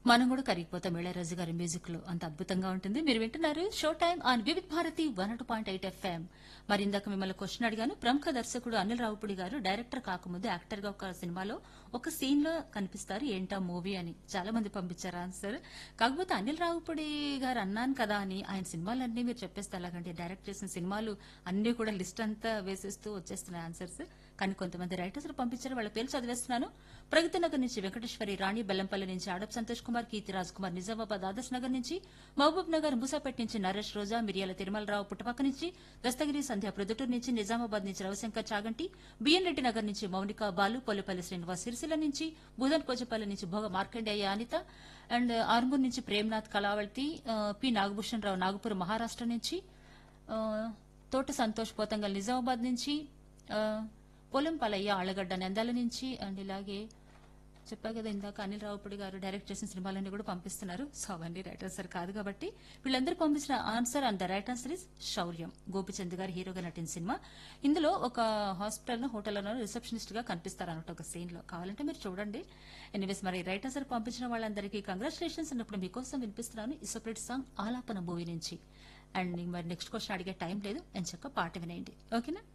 మనం కూడా కరిగిపోతాం ఇళయరాజు గారి మ్యూజిక్ లో అంత అద్భుతంగా ఉంటుంది మీరు వింటున్నారు show time on Vividh Bharati one two point eight F M మరి ఇందాక మిమ్మల్ని క్వశ్చన్ అడిగాను ప్రముఖ దర్శకుడు అనిల్ రావుపుడి గారు డైరెక్టర్ కాకముందు యాక్టర్ గా ఒక సినిమాలో ఒక సీన్ లో కనిపిస్తారు ఏంటా మూవీ అని చాలా మంది పంపించారు ఆన్సర్ కాకపోతే అనిల్ రావుపుడి గారు అన్నాను కదా అని ఆయన సినిమాలన్నీ మీరు చెప్పేస్తే ఎలాగంటే డైరెక్ట్ చేసిన సినిమాలు అన్ని కూడా లిస్ట్ అంతా వేసేస్తూ వచ్చేస్తున్నాయి ఆన్సర్స్ కానీ కొంతమంది రైటర్స్ పంపించారు వాళ్ళ పేరు చదివేస్తున్నాను ప్రగతి నగర్ నుంచి వెంకటేశ్వరి రాణి బెల్లంపల్లి నుంచి ఆడప్ సంతోష్ కుమార్ కీర్తి రాజ్ కుమార్ నిజామాబాద్ ఆదర్శ్ నగర్ నుంచి మహబూబ్ నగర్ ముసాపేట్ నుంచి నరేష్ రోజా మిరియాల తిరుమలరావు పుట్టపక్క నుంచి దస్తగిరి సంధ్య ప్రొద్దుటూరు నుంచి నిజామాబాద్ నుంచి రవిశంకర్ చాగంటి బిఎన్ రెడ్డి నగర్ నుంచి మౌనిక బాలు పొల్లిపల్లి శ్రీనివాస్ సిరిసిల్ల నుంచి బుధన్ కోచపల్లి నుంచి భోగ మార్కండేయ అనిత అండ్ ఆర్మూర్ నుంచి ప్రేమ్నాథ్ కళావళి ఆ, పి నాగభూషణ్ రావు నాగపురం మహారాష్ట్ర నుంచి ఆ, తోట సంతోష్ పోతంగల్ నిజామాబాద్ నుంచి ఆ, పొలం పలయ్య ఆళ్లగడ్డ నందాల నుంచి అండ్ ఇలాగే చెప్పా కదా ఇందాక అనిల్ రావుపూడి గారు డైరెక్ట్ చేసిన సినిమాలన్నీ కూడా పంపిస్తున్నారు సో అవన్నీ రైట్ ఆన్సర్ కాదు కాబట్టి వీళ్ళందరూ పంపించిన answer and the right answer is Souryam Gopichand గారు హీరోగా నటించిన సినిమా ఇందులో ఒక హాస్పిటల్ హోటల్లో రిసెప్షనిస్ట్ గా కనిపిస్తారు అన్నట్టు ఒక సీన్ లో కావాలంటే మీరు చూడండి ఎనీవేస్ మరి రైట్ ఆన్సర్ పంపించిన వాళ్ళందరికీ కంగ్రాచులేషన్స్ అన్నప్పుడు మీకోసం వినిపిస్తున్నాను ఈ సపరేట్ సాంగ్ ఆలాపన మూవీ నుంచి అండ్ మరి నెక్స్ట్ క్వశ్చన్ అడిగే టైం లేదు అని చెప్ప పాట వినేయండి ఓకేనా